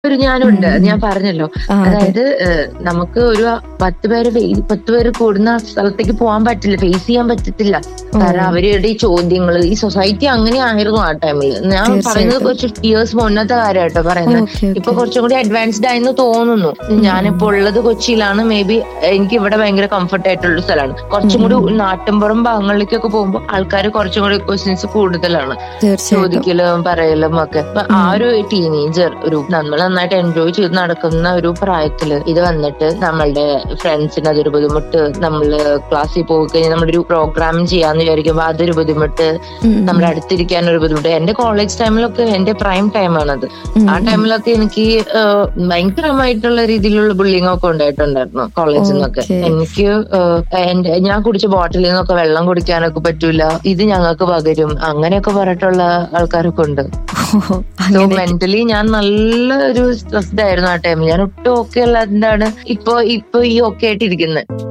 ഒരു ഞാനുണ്ട് ഉം. ഞാൻ പറഞ്ഞല്ലോ ആ, അതെ. അതായത് ഏഹ്, നമുക്ക് ഒരു പത്ത് പേര് ഫേ- പത്ത് പേര് കൂടുന്ന സ്ഥലത്തേക്ക് പോകാൻ പറ്റില്ല ഫേസ് ചെയ്യാൻ പറ്റത്തില്ല കാരണം അവരുടെ ഈ ചോദ്യങ്ങൾ ഈ സൊസൈറ്റി അങ്ങനെ ആയിരുന്നു ആ ടൈമിൽ ഞാൻ തീർച്ചയായിട്ടും. പറയുന്നത് കുറച്ച് ഇയേഴ്സ് മുന്നത്തെ കാര്യമായിട്ടോ പറയുന്നത് ഓക്കെ ഇപ്പൊ കുറച്ചും കൂടി അഡ്വാൻസ്ഡ് ആയെന്ന് തോന്നുന്നു ഞാനിപ്പോ ഉള്ളത് കൊച്ചിയിലാണ് മേ ബി എനിക്ക് ഇവിടെ ഭയങ്കര കംഫർട്ട് ആയിട്ടുള്ള സ്ഥലമാണ് കുറച്ചും കൂടി നാട്ടിൻപുറം ഭാഗങ്ങളിലേക്കൊക്കെ പോകുമ്പോൾ ആൾക്കാർ കുറച്ചും കൂടി ക്വസ്റ്റ്യൻസ് കൂടുതലാണ് തീർച്ചയായിട്ടും ചോദിക്കലും പറയലും ഒക്കെ അപ്പൊ ആ ഒരു ടീനേജർ ഒരു നമ്മൾ നന്നായിട്ട് എൻജോയ് ചെയ്ത് നടക്കുന്ന ഒരു പ്രായത്തില് ഇത് വന്നിട്ട് നമ്മളുടെ ഫ്രണ്ട്സിന് അതൊരു ബുദ്ധിമുട്ട് നമ്മള് ക്ലാസ്സിൽ പോയി കഴിഞ്ഞാൽ നമ്മളൊരു പ്രോഗ്രാം ചെയ്യാന്ന് വിചാരിക്കുമ്പോ അതൊരു ബുദ്ധിമുട്ട് ഉം, ഉം. നമ്മുടെ അടുത്തിരിക്കാൻ ഒരു ബുദ്ധിമുട്ട് എന്റെ കോളേജ് ടൈമിലൊക്കെ എന്റെ പ്രൈം ടൈമാണത് ഉം, ആ ടൈമിലൊക്കെ എനിക്ക് ഏഹ്, ഭയങ്കരമായിട്ടുള്ള രീതിയിലുള്ള ബുള്ളിങ് ഒക്കെ ഉണ്ടായിട്ടുണ്ടായിരുന്നു കോളേജിൽ നിന്നൊക്കെ Okay. എനിക്ക് ഏഹ്, എന്റെ ഞാൻ കുടിച്ച ബോട്ടിലിൽ നിന്നൊക്കെ വെള്ളം കുടിക്കാനൊക്കെ പറ്റൂല ഇത് ഞങ്ങൾക്ക് പകരും അങ്ങനെയൊക്കെ പറഞ്ഞിട്ടുള്ള ആൾക്കാരൊക്കെ ഉണ്ട് ഓ, സോ അങ്ങനെ മെന്റലി ഞാൻ നല്ല ഒരു സ്ട്രെസ്ഡ് ആയിരുന്നു ആ ടൈമിൽ ഞാൻ ഒട്ടും ഓക്കെ അല്ലാണ്ടാണ് ഇപ്പൊ ഇപ്പൊ ഈ ഓക്കെ ആയിട്ടിരിക്കുന്നത്